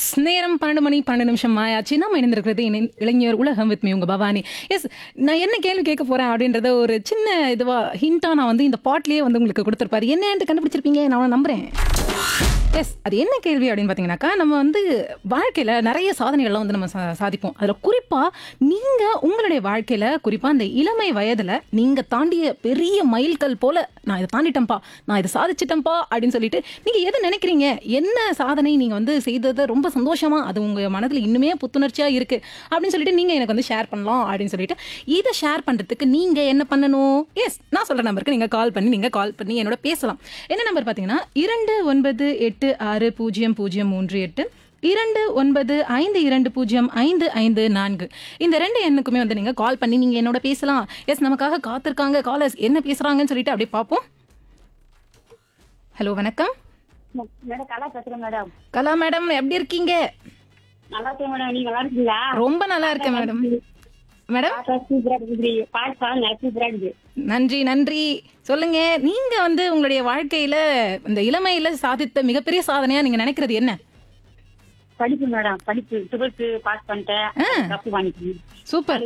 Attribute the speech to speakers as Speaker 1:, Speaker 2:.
Speaker 1: S நேரம் பன்னெண்டு மணி பன்னெண்டு நிமிஷம் ஆயாச்சு நம்ம இணைந்திருக்கிறது இணை- இளைஞர் உலகம் வித் மீ உங்க பவானி எஸ் நான் என்ன கேள்வி கேட்க போறேன் அப்படின்றத ஒரு சின்ன இதுவா ஹிண்டா நான் வந்து இந்த பாட்லயே வந்து உங்களுக்கு கொடுத்துருப்பாரு என்னன்ட்டு கண்டுபிடிச்சிருப்பீங்க நான் அவனை நம்புறேன் எஸ் அது என்ன கேள்வி அப்படின்னு பார்த்தீங்கன்னாக்கா நம்ம வந்து வாழ்க்கையில் நிறைய சாதனைகள்லாம் வந்து நம்ம சா- சாதிப்போம் அதில் குறிப்பாக நீங்கள் உங்களுடைய வாழ்க்கையில் குறிப்பாக அந்த இளமை வயதில் நீங்கள் தாண்டிய பெரிய மைல்கல் போல் நான் இதை தாண்டிட்டேன்ப்பா நான் இதை சாதிச்சிட்டேன்ப்பா அப்படின்னு சொல்லிட்டு நீங்கள் எதை நினைக்கிறீங்க என்ன சாதனை நீங்கள் வந்து செய்தது ரொம்ப சந்தோஷமா அது உங்கள் மனதில் இன்னுமே புத்துணர்ச்சியாக இருக்குது அப்படின்னு சொல்லிட்டு நீங்கள் எனக்கு வந்து ஷேர் பண்ணலாம் அப்படின்னு சொல்லிட்டு இதை ஷேர் பண்ணுறதுக்கு நீங்கள் என்ன பண்ணணும் எஸ் நான் சொல்கிற நம்பருக்கு நீங்கள் கால் பண்ணி நீங்கள் கால் பண்ணி என்னோட பேசலாம் என்ன நம்பர் பார்த்தீங்கன்னா இரண்டு ஒன்பது எட்டு ஆறு பூஜ்ஜியம் பூஜ்ஜியம் மூன்று எட்டு இரண்டு ஒன்பது ஐந்து இரண்டு பூஜ்ஜியம் ஐந்து ஐந்து நான்கு இந்த ரெண்டு எண்ணுக்குமே வந்து நீங்கள் கால் பண்ணி நீங்கள் என்னோட பேசலாம் எஸ் நமக்காக காத்திருக்காங்க காலர்ஸ் என்ன பேசுகிறாங்கன்னு சொல்லிட்டு அப்படியே பார்ப்போம் ஹலோ வணக்கம்
Speaker 2: மேடம் கலா பேசுறேன் மேடம்
Speaker 1: கலா மேடம் எப்படி இருக்கீங்க
Speaker 2: நல்லா இருக்கேன் மேடம் நீங்க நல்லா இருக்கீங்களா
Speaker 1: ரொம்ப நல்லா இருக்கேன் மேடம் மேடம்
Speaker 2: பாப்பா சூப்பரா இருக்குது பாட்டு பாருங்க சூப்பரா இருக்குது
Speaker 1: நன்றி நன்றி சொல்லுங்க நீங்க வந்து உங்களுடைய வாழ்க்கையில இந்த இளமையில சாதித்த மிகப்பெரிய சாதனையா நீங்க நினைக்கிறது என்ன
Speaker 2: படிப்பு மேடம் படிப்பு டுவெல்த் பாஸ் பண்ணிட்டேன் கப்பு வாங்கிக்கணும்
Speaker 1: சூப்பர்